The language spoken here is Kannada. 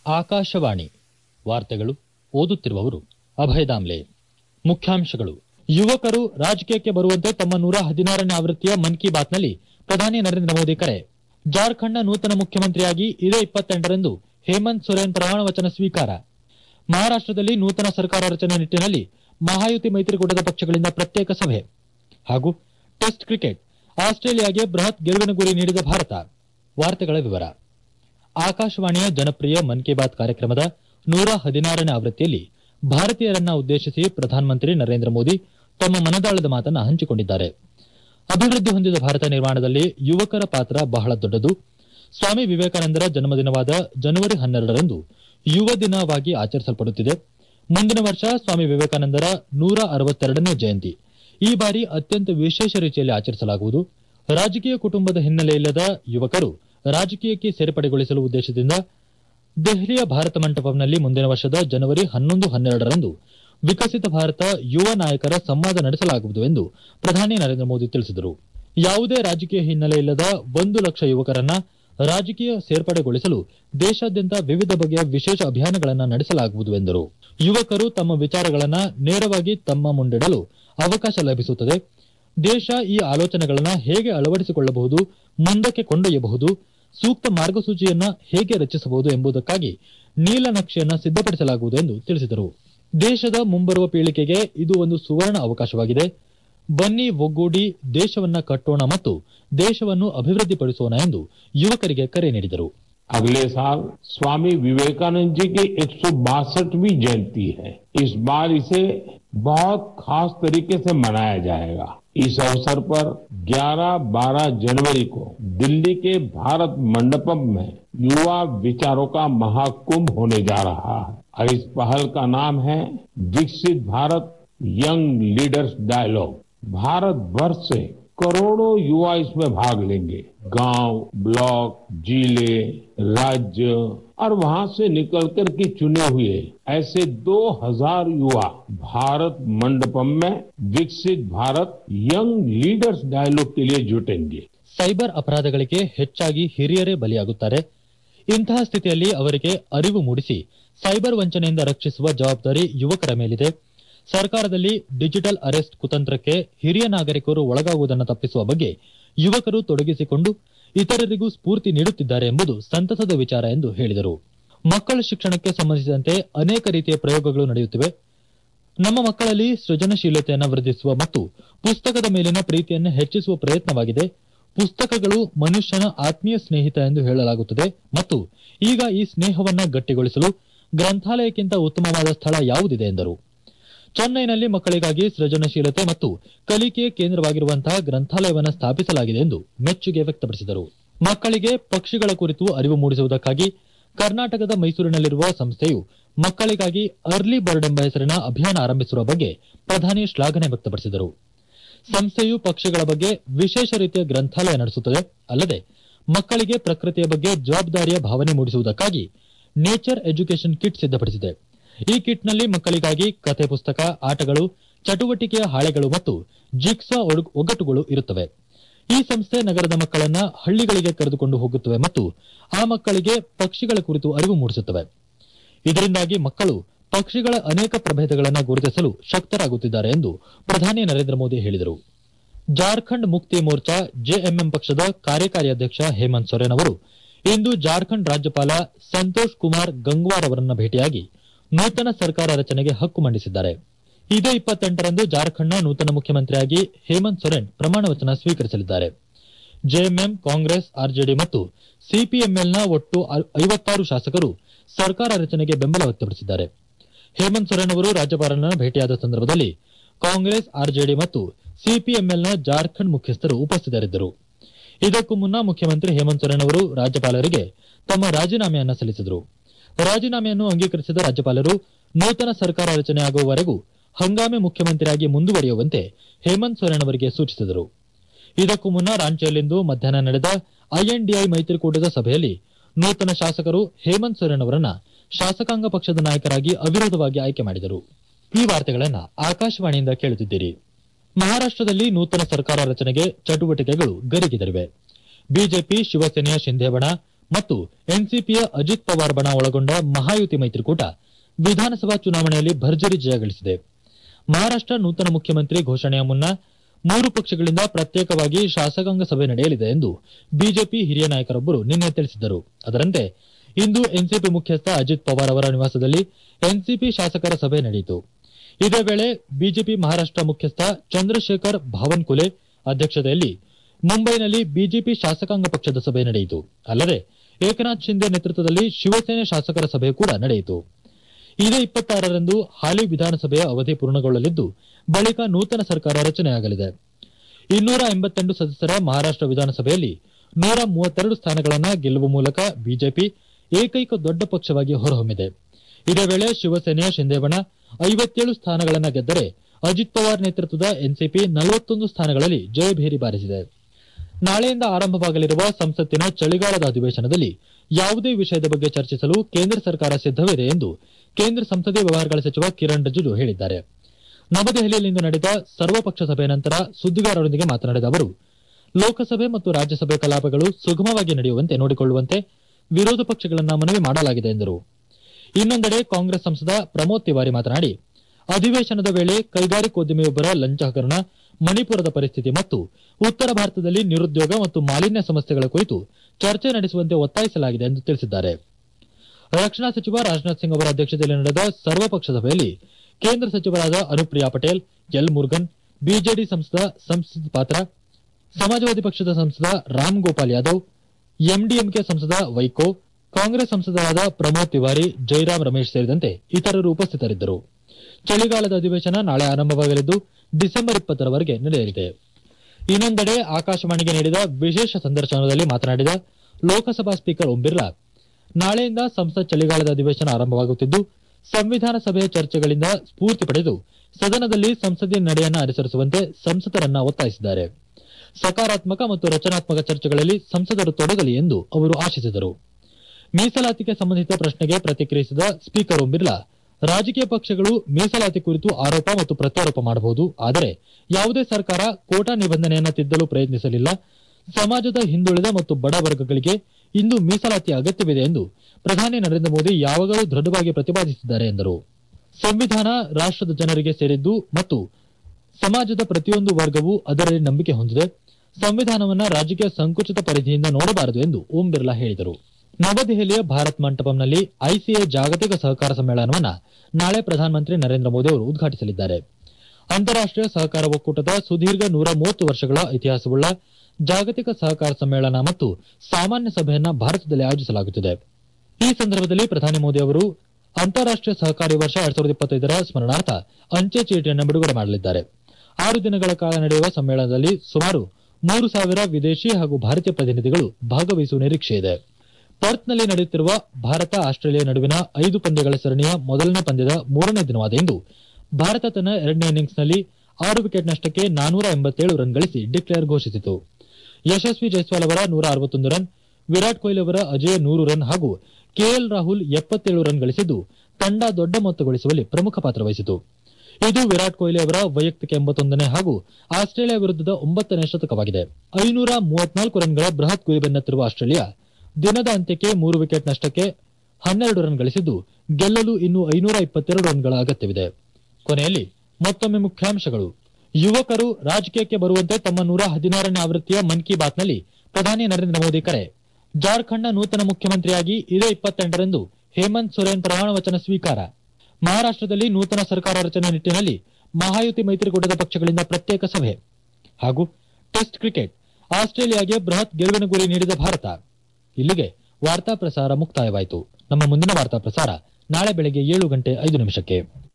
ಆಕಾಶವಾಣಿ ವಾರ್ತೆಗಳು ಓದುತ್ತಿರುವವರು ಅಭಯ ದಾಮ್ಲೆ ಮುಖ್ಯಾಂಶಗಳು ಯುವಕರು ರಾಜಕೀಯಕ್ಕೆ ಬರುವಂತೆ ತಮ್ಮ ನೂರ ಹದಿನಾರನೇ ಆವೃತ್ತಿಯ ಮನ್ ಕಿ ಬಾತ್ನಲ್ಲಿ ಪ್ರಧಾನಿ ನರೇಂದ್ರ ಮೋದಿ ಕರೆ ಜಾರ್ಖಂಡ್ನ ನೂತನ ಮುಖ್ಯಮಂತ್ರಿಯಾಗಿ ಇದೇ ಇಪ್ಪತ್ತೆಂಟರಂದು ಹೇಮಂತ್ ಸೊರೇನ್ ಪ್ರಮಾಣ ವಚನ ಸ್ವೀಕಾರ ಮಹಾರಾಷ್ಟದಲ್ಲಿ ನೂತನ ಸರ್ಕಾರ ರಚನೆ ನಿಟ್ಟಿನಲ್ಲಿ ಮಹಾಯುತಿ ಮೈತ್ರಿಕೂಟದ ಪಕ್ಷಗಳಿಂದ ಪ್ರತ್ಯೇಕ ಸಭೆ ಹಾಗೂ ಟೆಸ್ಟ್ ಕ್ರಿಕೆಟ್ ಆಸ್ಟ್ರೇಲಿಯಾಗೆ ಬೃಹತ್ ಗೆಲುವಿನ ಗುರಿ ನೀಡಿದ ಭಾರತ ವಾರ್ತೆಗಳ ವಿವರ ಆಕಾಶವಾಣಿಯ ಜನಪ್ರಿಯ ಮನ್ ಕಿ ಬಾತ್ ಕಾರ್ಯಕ್ರಮದ ನೂರ ಹದಿನಾರನೇ ಆವೃತ್ತಿಯಲ್ಲಿ ಭಾರತೀಯರನ್ನ ಉದ್ದೇಶಿಸಿ ಪ್ರಧಾನಮಂತ್ರಿ ನರೇಂದ್ರ ಮೋದಿ ತಮ್ಮ ಮನದಾಳದ ಮಾತನ್ನ ಹಂಚಿಕೊಂಡಿದ್ದಾರೆ ಅಭಿವೃದ್ಧಿ ಹೊಂದಿದ ಭಾರತ ನಿರ್ಮಾಣದಲ್ಲಿ ಯುವಕರ ಪಾತ್ರ ಬಹಳ ದೊಡ್ಡದು ಸ್ವಾಮಿ ವಿವೇಕಾನಂದರ ಜನ್ಮದಿನವಾದ ಜನವರಿ ಹನ್ನೆರಡರಂದು ಯುವ ದಿನವಾಗಿ ಆಚರಿಸಲ್ಪಡುತ್ತಿದೆ ಮುಂದಿನ ವರ್ಷ ಸ್ವಾಮಿ ವಿವೇಕಾನಂದರ ನೂರ ಅರವತ್ತೆರಡನೇ ಜಯಂತಿ ಈ ಬಾರಿ ಅತ್ಯಂತ ವಿಶೇಷ ರೀತಿಯಲ್ಲಿ ಆಚರಿಸಲಾಗುವುದು ರಾಜಕೀಯ ಕುಟುಂಬದ ಹಿನ್ನೆಲೆ ಇಲ್ಲದ ಯುವಕರು ರಾಜಕೀಯಕ್ಕೆ ಸೇರ್ಪಡೆಗೊಳಿಸಲು ಉದ್ದೇಶದಿಂದ ದೆಹಲಿಯ ಭಾರತ ಮಂಟಪಂನಲ್ಲಿ ಮುಂದಿನ ವರ್ಷದ ಜನವರಿ ಹನ್ನೊಂದು ಹನ್ನೆರಡರಂದು ವಿಕಸಿತ ಭಾರತ ಯುವ ನಾಯಕರ ಸಂವಾದ ನಡೆಸಲಾಗುವುದು ಎಂದು ಪ್ರಧಾನಿ ನರೇಂದ್ರ ಮೋದಿ ತಿಳಿಸಿದರು ಯಾವುದೇ ರಾಜಕೀಯ ಹಿನ್ನೆಲೆ ಇಲ್ಲದ ಒಂದು ಲಕ್ಷ ಯುವಕರನ್ನ ರಾಜಕೀಯ ಸೇರ್ಪಡೆಗೊಳಿಸಲು ದೇಶಾದ್ಯಂತ ವಿವಿಧ ಬಗೆಯ ವಿಶೇಷ ಅಭಿಯಾನಗಳನ್ನು ನಡೆಸಲಾಗುವುದು ಎಂದರು ಯುವಕರು ತಮ್ಮ ವಿಚಾರಗಳನ್ನ ನೇರವಾಗಿ ತಮ್ಮ ಮುಂದಿಡಲು ಅವಕಾಶ ಲಭಿಸುತ್ತದೆ ದೇಶ ಈ ಆಲೋಚನೆಗಳನ್ನ ಹೇಗೆ ಅಳವಡಿಸಿಕೊಳ್ಳಬಹುದು ಮುಂದಕ್ಕೆ ಕೊಂಡೊಯ್ಯಬಹುದು ಸೂಕ್ತ ಮಾರ್ಗಸೂಚಿಯನ್ನ ಹೇಗೆ ರಚಿಸಬಹುದು ಎಂಬುದಕ್ಕಾಗಿ ನೀಲನಕ್ಷೆಯನ್ನ ಸಿದ್ಧಪಡಿಸಲಾಗುವುದು ಎಂದು ತಿಳಿಸಿದರು ದೇಶದ ಮುಂಬರುವ ಪೀಳಿಗೆಗೆ ಇದು ಒಂದು ಸುವರ್ಣ ಅವಕಾಶವಾಗಿದೆ ಬನ್ನಿ ಒಗ್ಗೂಡಿ ದೇಶವನ್ನ ಕಟ್ಟೋಣ ಮತ್ತು ದೇಶವನ್ನು ಅಭಿವೃದ್ಧಿಪಡಿಸೋಣ ಎಂದು ಯುವಕರಿಗೆ ಕರೆ ನೀಡಿದರು अगले साल स्वामी विवेकानंद जी की एक जयंती है इस बार इसे बहुत खास तरीके से मनाया जाएगा इस अवसर पर 11-12 जनवरी को दिल्ली के भारत मंडपम में युवा विचारों का महाकुंभ होने जा रहा है और इस पहल का नाम है विकसित Bharat young leaders dialogue Bharat वर्ष से करोड़ों युवा इसमें भाग लेंगे गांव ब्लॉक जिले राज्य और वहां से निकलकर के चुने हुए ऐसे 2000 युवा भारत मंडपम में विकसित भारत यंग लीडर्स डायलॉग के लिए जुटेंगे ಸೈಬರ್ ಅಪರಾಧಗಳಿಗೆ ಹೆಚ್ಚಾಗಿ ಹಿರಿಯರೇ ಬಲಿಯಾಗುತ್ತಾರೆ ಇಂತಹ ಸ್ಥಿತಿಯಲ್ಲಿ ಅವರಿಗೆ ಅರಿವು ಮೂಡಿಸಿ ಸೈಬರ್ ವಂಚನೆಯಿಂದ ರಕ್ಷಿಸುವ ಜವಾಬ್ದಾರಿ ಯುವಕರ ಮೇಲಿದೆ ಸರ್ಕಾರದಲ್ಲಿ ಡಿಜಿಟಲ್ ಅರೆಸ್ಟ್ ಕುತಂತ್ರಕ್ಕೆ ಹಿರಿಯ ನಾಗರಿಕರು ಒಳಗಾಗುವುದನ್ನು ತಪ್ಪಿಸುವ ಬಗ್ಗೆ ಯುವಕರು ತೊಡಗಿಸಿಕೊಂಡು ಇತರರಿಗೂ ಸ್ಫೂರ್ತಿ ನೀಡುತ್ತಿದ್ದಾರೆ ಎಂಬುದು ಸಂತಸದ ವಿಚಾರ ಎಂದು ಹೇಳಿದರು ಮಕ್ಕಳ ಶಿಕ್ಷಣಕ್ಕೆ ಸಂಬಂಧಿಸಿದಂತೆ ಅನೇಕ ರೀತಿಯ ಪ್ರಯೋಗಗಳು ನಡೆಯುತ್ತಿವೆ ನಮ್ಮ ಮಕ್ಕಳಲ್ಲಿ ಸೃಜನಶೀಲತೆಯನ್ನು ವೃದ್ಧಿಸುವ ಮತ್ತು ಪುಸ್ತಕದ ಮೇಲಿನ ಪ್ರೀತಿಯನ್ನು ಹೆಚ್ಚಿಸುವ ಪ್ರಯತ್ನವಾಗಿದೆ ಪುಸ್ತಕಗಳು ಮನುಷ್ಯನ ಆತ್ಮೀಯ ಸ್ನೇಹಿತ ಎಂದು ಹೇಳಲಾಗುತ್ತದೆ ಮತ್ತು ಈಗ ಈ ಸ್ನೇಹವನ್ನ ಗಟ್ಟಿಗೊಳಿಸಲು ಗ್ರಂಥಾಲಯಕ್ಕಿಂತ ಉತ್ತಮವಾದ ಸ್ಥಳ ಯಾವುದಿದೆ ಎಂದರು ಚೆನ್ನೈನಲ್ಲಿ ಮಕ್ಕಳಿಗಾಗಿ ಸೃಜನಶೀಲತೆ ಮತ್ತು ಕಲಿಕೆಯ ಕೇಂದ್ರವಾಗಿರುವಂತಹ ಗ್ರಂಥಾಲಯವನ್ನು ಸ್ಥಾಪಿಸಲಾಗಿದೆ ಎಂದು ಮೆಚ್ಚುಗೆ ವ್ಯಕ್ತಪಡಿಸಿದರು ಮಕ್ಕಳಿಗೆ ಪಕ್ಷಿಗಳ ಕುರಿತು ಅರಿವು ಮೂಡಿಸುವುದಕ್ಕಾಗಿ ಕರ್ನಾಟಕದ ಮೈಸೂರಿನಲ್ಲಿರುವ ಸಂಸ್ಥೆಯು ಮಕ್ಕಳಿಗಾಗಿ ಅರ್ಲಿ ಬರ್ಡ್ ಎಂಬ ಹೆಸರಿನ ಅಭಿಯಾನ ಆರಂಭಿಸಿರುವ ಬಗ್ಗೆ ಪ್ರಧಾನಿ ಶ್ಲಾಘನೆ ವ್ಯಕ್ತಪಡಿಸಿದರು ಸಂಸ್ಥೆಯು ಪಕ್ಷಿಗಳ ಬಗ್ಗೆ ವಿಶೇಷ ರೀತಿಯ ಗ್ರಂಥಾಲಯ ನಡೆಸುತ್ತದೆ ಅಲ್ಲದೆ ಮಕ್ಕಳಿಗೆ ಪ್ರಕೃತಿಯ ಬಗ್ಗೆ ಜವಾಬ್ದಾರಿಯ ಭಾವನೆ ಮೂಡಿಸುವುದಕ್ಕಾಗಿ ನೇಚರ್ ಎಜುಕೇಷನ್ ಕಿಟ್ ಸಿದ್ಧಪಡಿಸಿದೆ ಈ ಕಿಟ್ನಲ್ಲಿ ಮಕ್ಕಳಿಗಾಗಿ ಕಥೆ ಪುಸ್ತಕ ಆಟಗಳು ಚಟುವಟಿಕೆಯ ಹಾಳೆಗಳು ಮತ್ತು ಜಿಕ್ಸಾ ಒಗ್ಗಟ್ಟುಗಳು ಇರುತ್ತವೆ ಈ ಸಂಸ್ಥೆ ನಗರದ ಮಕ್ಕಳನ್ನ ಹಳ್ಳಿಗಳಿಗೆ ಕರೆದುಕೊಂಡು ಹೋಗುತ್ತವೆ ಮತ್ತು ಆ ಮಕ್ಕಳಿಗೆ ಪಕ್ಷಿಗಳ ಕುರಿತು ಅರಿವು ಮೂಡಿಸುತ್ತವೆ ಇದರಿಂದಾಗಿ ಮಕ್ಕಳು ಪಕ್ಷಿಗಳ ಅನೇಕ ಪ್ರಭೇದಗಳನ್ನು ಗುರುತಿಸಲು ಶಕ್ತರಾಗುತ್ತಿದ್ದಾರೆ ಎಂದು ಪ್ರಧಾನಿ ನರೇಂದ್ರ ಮೋದಿ ಹೇಳಿದರು ಜಾರ್ಖಂಡ್ ಮುಕ್ತಿ ಮೋರ್ಚಾ ಜೆಎಂಎಂ ಪಕ್ಷದ ಕಾರ್ಯಕಾರಿ ಅಧ್ಯಕ್ಷ ಹೇಮಂತ್ ಸೊರೇನ್ ಅವರು ಇಂದು ಜಾರ್ಖಂಡ್ ರಾಜ್ಯಪಾಲ ಸಂತೋಷ್ ಕುಮಾರ್ ಗಂಗ್ವಾರ್ ಅವರನ್ನ ಭೇಟಿಯಾಗಿ ನೂತನ ಸರ್ಕಾರ ರಚನೆಗೆ ಹಕ್ಕು ಮಂಡಿಸಿದ್ದಾರೆ ಇದೇ ಇಪ್ಪತ್ತೆಂಟರಂದು ಜಾರ್ಖಂಡ್ನ ನೂತನ ಮುಖ್ಯಮಂತ್ರಿಯಾಗಿ ಹೇಮಂತ್ ಸೊರೇನ್ ಪ್ರಮಾಣ ವಚನ ಸ್ವೀಕರಿಸಲಿದ್ದಾರೆ ಜೆಎಂಎಂ ಕಾಂಗ್ರೆಸ್ ಆರ್ಜೆಡಿ ಮತ್ತು ಸಿಪಿಎಂಎಲ್ನ ಒಟ್ಟು ಐವತ್ತಾರು ಶಾಸಕರು ಸರ್ಕಾರ ರಚನೆಗೆ ಬೆಂಬಲ ವ್ಯಕ್ತಪಡಿಸಿದ್ದಾರೆ ಹೇಮಂತ್ ಸೊರೇನ್ ಅವರು ರಾಜ್ಯಪಾಲರನ್ನ ಭೇಟಿಯಾದ ಸಂದರ್ಭದಲ್ಲಿ ಕಾಂಗ್ರೆಸ್ ಆರ್ಜೆಡಿ ಮತ್ತು ಸಿಪಿಎಂಎಲ್ನ ಜಾರ್ಖಂಡ್ ಮುಖ್ಯಸ್ಥರು ಉಪಸ್ಥಿತರಿದ್ದರು ಇದಕ್ಕೂ ಮುನ್ನ ಮುಖ್ಯಮಂತ್ರಿ ಹೇಮಂತ್ ಸೊರೇನ್ ಅವರು ರಾಜ್ಯಪಾಲರಿಗೆ ತಮ್ಮ ರಾಜೀನಾಮೆಯನ್ನ ಸಲ್ಲಿಸಿದರು ರಾಜೀನಾಮೆಯನ್ನು ಅಂಗೀಕರಿಸಿದ ರಾಜ್ಯಪಾಲರು ನೂತನ ಸರ್ಕಾರ ರಚನೆಯಾಗುವವರೆಗೂ ಹಂಗಾಮಿ ಮುಖ್ಯಮಂತ್ರಿಯಾಗಿ ಮುಂದುವರಿಯುವಂತೆ ಹೇಮಂತ್ ಸೊರೇನ್ ಅವರಿಗೆ ಸೂಚಿಸಿದರು ಇದಕ್ಕೂ ಮುನ್ನ ರಾಂಚಿಯಲ್ಲಿಂದು ಮಧ್ಯಾಹ್ನ ನಡೆದ ಐಎನ್ಡಿಐ ಮೈತ್ರಿಕೂಟದ ಸಭೆಯಲ್ಲಿ ನೂತನ ಶಾಸಕರು ಹೇಮಂತ್ ಸೊರೇನ್ ಅವರನ್ನ ಶಾಸಕಾಂಗ ಪಕ್ಷದ ನಾಯಕರಾಗಿ ಅವಿರೋಧವಾಗಿ ಆಯ್ಕೆ ಮಾಡಿದರು ಈ ವಾರ್ತೆಗಳನ್ನ ಆಕಾಶವಾಣಿಯಿಂದ ಕೇಳುತ್ತಿದ್ದೀರಿ ಮಹಾರಾಷ್ಟದಲ್ಲಿ ನೂತನ ಸರ್ಕಾರ ರಚನೆಗೆ ಚಟುವಟಿಕೆಗಳು ಗರಿಗೆದರಿವೆ ಬಿಜೆಪಿ ಶಿವಸೇನೆಯ ಶಿಂಧೆ ಬಣ ಮತ್ತು ಎನ್ಸಿಪಿಯ ಅಜಿತ್ ಪವಾರ್ ಬಣ ಒಳಗೊಂಡ ಮಹಾಯುತಿ ಮೈತ್ರಿಕೂಟ ವಿಧಾನಸಭಾ ಚುನಾವಣೆಯಲ್ಲಿ ಭರ್ಜರಿ ಜಯ ಗಳಿಸಿದೆ ಮಹಾರಾಷ್ಟ್ರ ನೂತನ ಮುಖ್ಯಮಂತ್ರಿ ಘೋಷಣೆಯ ಮುನ್ನ ಮೂರು ಪಕ್ಷಗಳಿಂದ ಪ್ರತ್ಯೇಕವಾಗಿ ಶಾಸಕಾಂಗ ಸಭೆ ನಡೆಯಲಿದೆ ಎಂದು ಬಿಜೆಪಿ ಹಿರಿಯ ನಾಯಕರೊಬ್ಬರು ನಿನ್ನೆ ತಿಳಿಸಿದ್ದರು ಅದರಂತೆ ಇಂದು ಎನ್ಸಿಪಿ ಮುಖ್ಯಸ್ಥ ಅಜಿತ್ ಪವಾರ್ ಅವರ ನಿವಾಸದಲ್ಲಿ ಎನ್ಸಿಪಿ ಶಾಸಕರ ಸಭೆ ನಡೆಯಿತು ಇದೇ ವೇಳೆ ಬಿಜೆಪಿ ಮಹಾರಾಷ್ಟ್ರ ಮುಖ್ಯಸ್ಥ ಚಂದ್ರಶೇಖರ್ ಬಾವನ್ಕುಲೆ ಅಧ್ಯಕ್ಷತೆಯಲ್ಲಿ ಮುಂಬೈನಲ್ಲಿ ಬಿಜೆಪಿ ಶಾಸಕಾಂಗ ಪಕ್ಷದ ಸಭೆ ನಡೆಯಿತು ಅಲ್ಲದೆ ಏಕನಾಥ್ ಶಿಂದೆ ನೇತೃತ್ವದಲ್ಲಿ ಶಿವಸೇನೆ ಶಾಸಕರ ಸಭೆ ಕೂಡ ನಡೆಯಿತು ಇದೇ ಇಪ್ಪತ್ತಾರರಂದು ಹಾಲಿ ವಿಧಾನಸಭೆಯ ಅವಧಿ ಪೂರ್ಣಗೊಳ್ಳಲಿದ್ದು ಬಳಿಕ ನೂತನ ಸರ್ಕಾರ ರಚನೆಯಾಗಲಿದೆ ಇನ್ನೂರ ಎಂಬತ್ತೆಂಟು ಸದಸ್ಯರ ಮಹಾರಾಷ್ಟ್ರ ವಿಧಾನಸಭೆಯಲ್ಲಿ ನೂರ ಮೂವತ್ತೆರಡು ಸ್ಥಾನಗಳನ್ನು ಗೆಲ್ಲುವ ಮೂಲಕ ಬಿಜೆಪಿ ಏಕೈಕ ದೊಡ್ಡ ಪಕ್ಷವಾಗಿ ಹೊರಹೊಮ್ಮಿದೆ ಇದೇ ವೇಳೆ ಶಿವಸೇನೆಯ ಶಿಂದೆ ಬಣ ಐವತ್ತೇಳು ಸ್ಥಾನಗಳನ್ನು ಗೆದ್ದರೆ ಅಜಿತ್ ಪವಾರ್ ನೇತೃತ್ವದ ಎನ್ಸಿಪಿ ನಲವತ್ತೊಂದು ಸ್ಥಾನಗಳಲ್ಲಿ ಜಯಭೇರಿ ಬಾರಿಸಿದೆ ನಾಳೆಯಿಂದ ಆರಂಭವಾಗಲಿರುವ ಸಂಸತ್ತಿನ ಚಳಿಗಾಲದ ಅಧಿವೇಶನದಲ್ಲಿ ಯಾವುದೇ ವಿಷಯದ ಬಗ್ಗೆ ಚರ್ಚಿಸಲು ಕೇಂದ್ರ ಸರ್ಕಾರ ಸಿದ್ದವಿದೆ ಎಂದು ಕೇಂದ್ರ ಸಂಸದೀಯ ವ್ಯವಹಾರಗಳ ಸಚಿವ ಕಿರಣ್ ರಿಜಿಜು ಹೇಳಿದ್ದಾರೆ ನವದೆಹಲಿಯಲ್ಲಿಂದು ನಡೆದ ಸರ್ವಪಕ್ಷ ಸಭೆ ನಂತರ ಸುದ್ದಿಗಾರರೊಂದಿಗೆ ಮಾತನಾಡಿದ ಅವರು ಲೋಕಸಭೆ ಮತ್ತು ರಾಜ್ಯಸಭೆ ಕಲಾಪಗಳು ಸುಗಮವಾಗಿ ನಡೆಯುವಂತೆ ನೋಡಿಕೊಳ್ಳುವಂತೆ ವಿರೋಧ ಪಕ್ಷಗಳನ್ನ ಮನವಿ ಮಾಡಲಾಗಿದೆ ಎಂದರು ಇನ್ನೊಂದೆಡೆ ಕಾಂಗ್ರೆಸ್ ಸಂಸದ ಪ್ರಮೋದ್ ತಿವಾರಿ ಮಾತನಾಡಿ ಅಧಿವೇಶನದ ವೇಳೆ ಕೈಗಾರಿಕೋದ್ಯಮಿಯೊಬ್ಬರ ಲಂಚ ಹಗರಣ ಮಣಿಪುರದ ಪರಿಸ್ಥಿತಿ ಮತ್ತು ಉತ್ತರ ಭಾರತದಲ್ಲಿ ನಿರುದ್ಯೋಗ ಮತ್ತು ಮಾಲಿನ್ಯ ಸಮಸ್ಯೆಗಳ ಕುರಿತು ಚರ್ಚೆ ನಡೆಸುವಂತೆ ಒತ್ತಾಯಿಸಲಾಗಿದೆ ಎಂದು ತಿಳಿಸಿದ್ದಾರೆ ರಕ್ಷಣಾ ಸಚಿವ ರಾಜನಾಥ್ ಸಿಂಗ್ ಅವರ ಅಧ್ಯಕ್ಷತೆಯಲ್ಲಿ ನಡೆದ ಸರ್ವಪಕ್ಷ ಸಭೆಯಲ್ಲಿ ಕೇಂದ್ರ ಸಚಿವರಾದ ಅನುಪ್ರಿಯಾ ಪಟೇಲ್ ಎಲ್ ಮುರುಗನ್ ಬಿಜೆಡಿ ಸಂಸದ ಸಂಸದ್ ಪಾತ್ರ ಸಮಾಜವಾದಿ ಪಕ್ಷದ ಸಂಸದ ರಾಮ್ ಗೋಪಾಲ್ ಯಾದವ್ ಎಂಡಿಎಂಕೆ ಸಂಸದ ವೈಕೋ ಕಾಂಗ್ರೆಸ್ ಸಂಸದರಾದ ಪ್ರಮೋದ್ ತಿವಾರಿ ಜೈರಾಮ್ ರಮೇಶ್ ಸೇರಿದಂತೆ ಇತರರು ಉಪಸ್ಥಿತರಿದ್ದರು ಚಳಿಗಾಲದ ಅಧಿವೇಶನ ನಾಳೆ ಆರಂಭವಾಗಲಿದ್ದು ಡಿಸೆಂಬರ್ ಇಪ್ಪತ್ತರವರೆಗೆ ನಡೆಯಲಿದೆ ಇನ್ನೊಂದೆಡೆ ಆಕಾಶವಾಣಿಗೆ ನೀಡಿದ ವಿಶೇಷ ಸಂದರ್ಶನದಲ್ಲಿ ಮಾತನಾಡಿದ ಲೋಕಸಭಾ ಸ್ಪೀಕರ್ ಓಂ ಬಿರ್ಲಾ ನಾಳೆಯಿಂದ ಸಂಸತ್ ಚಳಿಗಾಲದ ಅಧಿವೇಶನ ಆರಂಭವಾಗುತ್ತಿದ್ದು ಸಂವಿಧಾನ ಸಭೆಯ ಚರ್ಚೆಗಳಿಂದ ಸ್ಫೂರ್ತಿ ಪಡೆದು ಸದನದಲ್ಲಿ ಸಂಸದೀಯ ನಡೆಯನ್ನ ಅನುಸರಿಸುವಂತೆ ಸಂಸದರನ್ನ ಒತ್ತಾಯಿಸಿದ್ದಾರೆ ಸಕಾರಾತ್ಮಕ ಮತ್ತು ರಚನಾತ್ಮಕ ಚರ್ಚೆಗಳಲ್ಲಿ ಸಂಸದರು ತೊಡಗಲಿ ಎಂದು ಅವರು ಆಶಿಸಿದರು ಮೀಸಲಾತಿಗೆ ಸಂಬಂಧಿಸಿದ ಪ್ರಶ್ನೆಗೆ ಪ್ರತಿಕ್ರಿಯಿಸಿದ ಸ್ಪೀಕರ್ ಓಂ ಬಿರ್ಲಾ ರಾಜಕೀಯ ಪಕ್ಷಗಳು ಮೀಸಲಾತಿ ಕುರಿತು ಆರೋಪ ಮತ್ತು ಪ್ರತ್ಯಾರೋಪ ಮಾಡಬಹುದು ಆದರೆ ಯಾವುದೇ ಸರ್ಕಾರ ಕೋಟಾ ನಿಬಂಧನೆಯನ್ನು ತಿದ್ದಲು ಪ್ರಯತ್ನಿಸಲಿಲ್ಲ ಸಮಾಜದ ಹಿಂದುಳಿದ ಮತ್ತು ಬಡ ವರ್ಗಗಳಿಗೆ ಇಂದು ಮೀಸಲಾತಿ ಅಗತ್ಯವಿದೆ ಎಂದು ಪ್ರಧಾನಿ ನರೇಂದ್ರ ಮೋದಿ ಯಾವಾಗಲೂ ದೃಢವಾಗಿ ಪ್ರತಿಪಾದಿಸಿದ್ದಾರೆ ಎಂದರು ಸಂವಿಧಾನ ರಾಷ್ಟ್ರದ ಜನರಿಗೆ ಸೇರಿದ್ದು ಮತ್ತು ಸಮಾಜದ ಪ್ರತಿಯೊಂದು ವರ್ಗವೂ ಅದರಲ್ಲಿ ನಂಬಿಕೆ ಹೊಂದಿದೆ ಸಂವಿಧಾನವನ್ನ ರಾಜಕೀಯ ಸಂಕುಚಿತ ಪರಿಧಿಯಿಂದ ನೋಡಬಾರದು ಎಂದು ಓಂ ಬಿರ್ಲಾ ಹೇಳಿದರು ನವದೆಹಲಿಯ ಭಾರತ್ ಮಂಟಪಂನಲ್ಲಿ ಐಸಿಎ ಜಾಗತಿಕ ಸಹಕಾರ ಸಮ್ಮೇಳನವನ್ನ ನಾಳೆ ಪ್ರಧಾನಮಂತ್ರಿ ನರೇಂದ್ರ ಮೋದಿ ಅವರು ಉದ್ಘಾಟಿಸಲಿದ್ದಾರೆ ಅಂತಾರಾಷ್ಟೀಯ ಸಹಕಾರ ಒಕ್ಕೂಟದ ಸುದೀರ್ಘ ನೂರ ಮೂವತ್ತು ವರ್ಷಗಳ ಇತಿಹಾಸವುಳ್ಳ ಜಾಗತಿಕ ಸಹಕಾರ ಸಮ್ಮೇಳನ ಮತ್ತು ಸಾಮಾನ್ಯ ಸಭೆಯನ್ನ ಭಾರತದಲ್ಲಿ ಆಯೋಜಿಸಲಾಗುತ್ತಿದೆ ಈ ಸಂದರ್ಭದಲ್ಲಿ ಪ್ರಧಾನಿ ಮೋದಿ ಅವರು ಅಂತಾರಾಷ್ಟೀಯ ಸಹಕಾರಿ ವರ್ಷ ಎರಡ್ ಸಾವಿರದ ಇಪ್ಪತ್ತೈದರ ಸ್ಮರಣಾರ್ಥ ಅಂಚೆ ಚೀಟಿಯನ್ನು ಬಿಡುಗಡೆ ಮಾಡಲಿದ್ದಾರೆ ಆರು ದಿನಗಳ ಕಾಲ ನಡೆಯುವ ಸಮ್ಮೇಳನದಲ್ಲಿ ಸುಮಾರು ಮೂರು ಸಾವಿರ ವಿದೇಶಿ ಹಾಗೂ ಭಾರತೀಯ ಪ್ರತಿನಿಧಿಗಳು ಭಾಗವಹಿಸುವ ನಿರೀಕ್ಷೆ ಇದೆ ಪರ್ತ್ನಲ್ಲಿ ನಡೆಯುತ್ತಿರುವ ಭಾರತ ಆಸ್ಟ್ರೇಲಿಯಾ ನಡುವಿನ ಐದು ಪಂದ್ಯಗಳ ಸರಣಿಯ ಮೊದಲನೇ ಪಂದ್ಯದ ಮೂರನೇ ದಿನವಾದ ಇಂದು ಭಾರತ ತನ್ನ ಎರಡನೇ ಇನ್ನಿಂಗ್ಸ್ನಲ್ಲಿ ಆರು ವಿಕೆಟ್ ನಷ್ಟಕ್ಕೆ ನಾನೂರ ಎಂಬತ್ತೇಳು ರನ್ ಗಳಿಸಿ ಡಿಕ್ಲೇರ್ ಘೋಷಿಸಿತು ಯಶಸ್ವಿ ಜೈಸ್ವಾಲ್ ಅವರ ನೂರ ಅರವತ್ತೊಂದು ರನ್ ವಿರಾಟ್ ಕೊಹ್ಲಿ ಅವರ ಅಜೇಯ ನೂರು ರನ್ ಹಾಗೂ ಕೆಎಲ್ ರಾಹುಲ್ ಎಪ್ಪತ್ತೇಳು ರನ್ ಗಳಿಸಿದ್ದು ತಂಡ ದೊಡ್ಡ ಮೊತ್ತ ಗಳಿಸುವಲ್ಲಿ ಪ್ರಮುಖ ಪಾತ್ರ ವಹಿಸಿತು ಇದು ವಿರಾಟ್ ಕೊಹ್ಲಿ ಅವರ ವೈಯಕ್ತಿಕ ಎಂಬತ್ತೊಂದನೇ ಹಾಗೂ ಆಸ್ಟ್ರೇಲಿಯಾ ವಿರುದ್ಧದ ಒಂಬತ್ತನೇ ಶತಕವಾಗಿದೆ ಐನೂರ ಮೂವತ್ನಾಲ್ಕು ರನ್ಗಳ ಬೃಹತ್ ಗುರಿ ಬೆನ್ನತ್ತಿರುವ ಆಸ್ಟ್ರೇಲಿಯಾ ದಿನದ ಅಂತ್ಯಕ್ಕೆ ಮೂರು ವಿಕೆಟ್ ನಷ್ಟಕ್ಕೆ ಹನ್ನೆರಡು ರನ್ ಗಳಿಸಿದ್ದು ಗೆಲ್ಲಲು ಇನ್ನು ಐನೂರ ಇಪ್ಪತ್ತೆರಡು ರನ್ಗಳ ಅಗತ್ಯವಿದೆ ಕೊನೆಯಲ್ಲಿ ಮತ್ತೊಮ್ಮೆ ಮುಖ್ಯಾಂಶಗಳು ಯುವಕರು ರಾಜಕೀಯಕ್ಕೆ ಬರುವಂತೆ ತಮ್ಮ ನೂರ ಹದಿನಾರನೇ ಆವೃತ್ತಿಯ ಮನ್ ಕಿ ಬಾತ್ನಲ್ಲಿ ಪ್ರಧಾನಿ ನರೇಂದ್ರ ಮೋದಿ ಕರೆ ಜಾರ್ಖಂಡ್ನ ನೂತನ ಮುಖ್ಯಮಂತ್ರಿಯಾಗಿ ಇದೇ ಇಪ್ಪತ್ತೆಂಟರಂದು ಹೇಮಂತ್ ಸೊರೇನ್ ಪ್ರಮಾಣ ವಚನ ಸ್ವೀಕಾರ ಮಹಾರಾಷ್ಟದಲ್ಲಿ ನೂತನ ಸರ್ಕಾರ ರಚನೆ ನಿಟ್ಟಿನಲ್ಲಿ ಮಹಾಯುತಿ ಮೈತ್ರಿಕೂಟದ ಪಕ್ಷಗಳಿಂದ ಪ್ರತ್ಯೇಕ ಸಭೆ ಹಾಗೂ ಟೆಸ್ಟ್ ಕ್ರಿಕೆಟ್ ಆಸ್ಟ್ರೇಲಿಯಾಗೆ ಬೃಹತ್ ಗೆಲುವಿನ ಗುರಿ ನೀಡಿದ ಭಾರತ ಇಲ್ಲಿಗೆ ವಾರ್ತಾ ಪ್ರಸಾರ ಮುಕ್ತಾಯವಾಯಿತು ನಮ್ಮ ಮುಂದಿನ ವಾರ್ತಾ ಪ್ರಸಾರ ನಾಳೆ ಬೆಳಗ್ಗೆ ಏಳು ಗಂಟೆ ಐದು ನಿಮಿಷಕ್ಕೆ